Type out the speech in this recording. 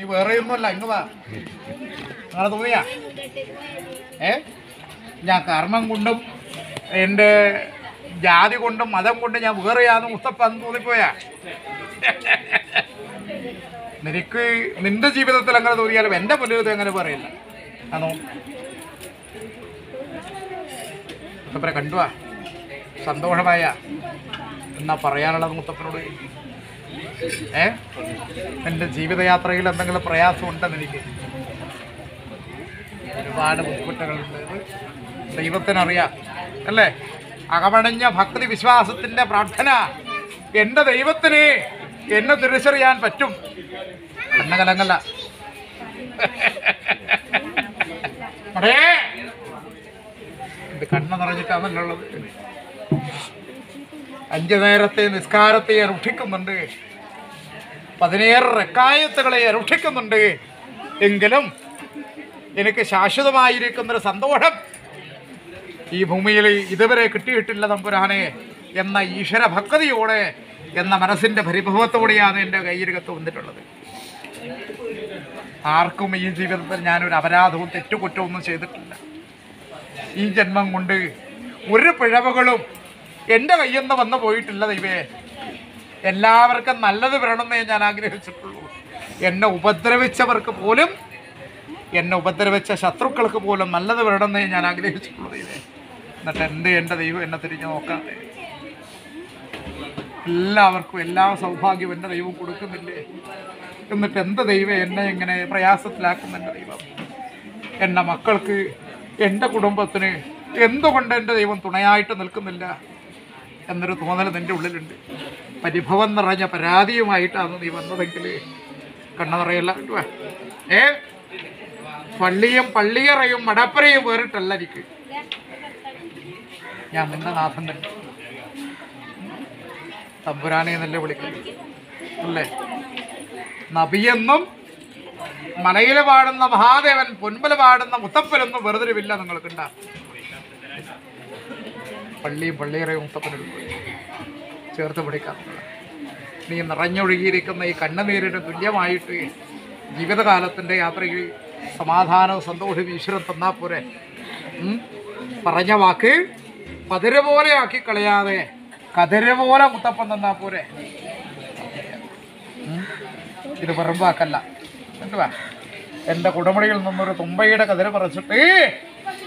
നീ വേറെയൊന്നുമല്ല ഇങ്ങ് വാ അങ്ങനെ തോന്നിയാ ഏ ഞാൻ കർമ്മം കൊണ്ടും എൻ്റെ ജാതി കൊണ്ടും മതം കൊണ്ടും ഞാൻ വേറെയാന്ന് മുസ്തഫ എന്ന് തോന്നിപ്പോയാ നിനക്ക് നിന്റെ ജീവിതത്തിൽ അങ്ങനെ തോന്നിയാലും എൻ്റെ മുന്നിൽ ഇത് അങ്ങനെ പറയില്ല ആണോ മുത്തപ്പനെ കണ്ടുവാ സന്തോഷമായ എന്നാ പറയാനുള്ളത് മുത്തപ്പനോട് ഏ എൻ്റെ ജീവിതയാത്രയിൽ എന്തെങ്കിലും പ്രയാസം ഉണ്ടെന്ന് എനിക്ക് ഒരുപാട് ബുദ്ധിമുട്ടുകളുണ്ട് ഇത് ദൈവത്തിനറിയാം അല്ലേ അകമണഞ്ഞ ഭക്തി വിശ്വാസത്തിൻ്റെ പ്രാർത്ഥന എൻ്റെ ദൈവത്തിന് എന്നെ തിരിച്ചറിയാൻ പറ്റും കണ്ണകലങ്ങല്ല അടേ ഇത് കണ്ണ് നിറഞ്ഞിട്ടാണല്ലുള്ളത് അഞ്ചു നേരത്തെ നിസ്കാരത്തെ അനുഷ്ഠിക്കുന്നുണ്ട് പതിനേഴ് റെക്കായത്തുകളെ അനുഷ്ഠിക്കുന്നുണ്ട് എങ്കിലും എനിക്ക് ശാശ്വതമായിരിക്കുന്നൊരു സന്തോഷം ഈ ഭൂമിയിൽ ഇതുവരെ കിട്ടിയിട്ടില്ല തമ്പുരാനെ എന്ന ഈശ്വര ഭക്തിയോടെ എന്ന മനസ്സിൻ്റെ പരിഭവത്തോടെയാണ് എൻ്റെ കയ്യിരകത്ത് വന്നിട്ടുള്ളത് ആർക്കും ഈ ജീവിതത്തിൽ ഞാനൊരു അപരാധവും തെറ്റുകുറ്റമൊന്നും ചെയ്തിട്ടില്ല ഈ ജന്മം കൊണ്ട് ഒരു പിഴവുകളും എൻ്റെ കയ്യിൽ നിന്ന് വന്നു പോയിട്ടില്ല ദൈവേ എല്ലാവർക്കും നല്ലത് വരണമെന്നേ ഞാൻ ആഗ്രഹിച്ചിട്ടുള്ളൂ എന്നെ ഉപദ്രവിച്ചവർക്ക് പോലും എന്നെ ഉപദ്രവിച്ച ശത്രുക്കൾക്ക് പോലും നല്ലത് വരണമെന്നേ ഞാൻ ആഗ്രഹിച്ചിട്ടുള്ളൂ ദൈവേ എന്നിട്ട് എൻ്റെ എൻ്റെ ദൈവം എന്നെ തിരിഞ്ഞു നോക്കാതെ എല്ലാവർക്കും എല്ലാ സൗഭാഗ്യവും എൻ്റെ ദൈവം കൊടുക്കുന്നില്ലേ എന്നിട്ട് എന്ത് ദൈവം എന്നെ ഇങ്ങനെ പ്രയാസത്തിലാക്കുന്ന എൻ്റെ ദൈവം എൻ്റെ മക്കൾക്ക് എൻ്റെ കുടുംബത്തിന് എന്തുകൊണ്ട് എൻ്റെ ദൈവം തുണയായിട്ട് നിൽക്കുന്നില്ല എന്നൊരു തോന്നൽ നിൻ്റെ ഉള്ളിലുണ്ട് പരിഭവം നിറഞ്ഞ പരാതിയുമായിട്ടാണ് നീ വന്നതെങ്കിൽ കണ്ണ നിറയല്ല കിട്ടുവാ ഏ പള്ളിയും പള്ളിയറയും മടപ്പരയും വേറിട്ടല്ല എനിക്ക് ഞാൻ നിന്റെ നാഥൻ തന്നെ തമ്പുരാനെ എന്നല്ലേ വിളിക്കുന്നത് അല്ലേ നബിയെന്നും മലയിൽ പാടുന്ന മഹാദേവൻ പൊൻപല പാടുന്ന മുത്തപ്പനൊന്നും വെറുതെരുവില്ല നിങ്ങൾക്കുണ്ട പള്ളിയും പള്ളിയറയും മുത്തപ്പനെടുക്കും ചേർത്ത് പിടിക്കാം നീ നിറഞ്ഞൊഴുകിയിരിക്കുന്ന ഈ കണ്ണുനീരിന് തുല്യമായിട്ട് ജീവിതകാലത്തിൻ്റെ യാത്രയിൽ സമാധാനവും സന്തോഷവും ഈശ്വരൻ തന്നാൽ പോരെ ഉം? പറഞ്ഞ വാക്ക് പതിര് പോലെ ആക്കി കളയാതെ കതിര് പോലെ മുത്തപ്പൻ തന്നാൽ പോരെ ഉം? ഇത് വെറും വാക്കല്ല എന്തുവാ എൻ്റെ കുടമണിയിൽ നിന്നൊരു തുമ്പയുടെ കതിര് പറിച്ചിട്ട്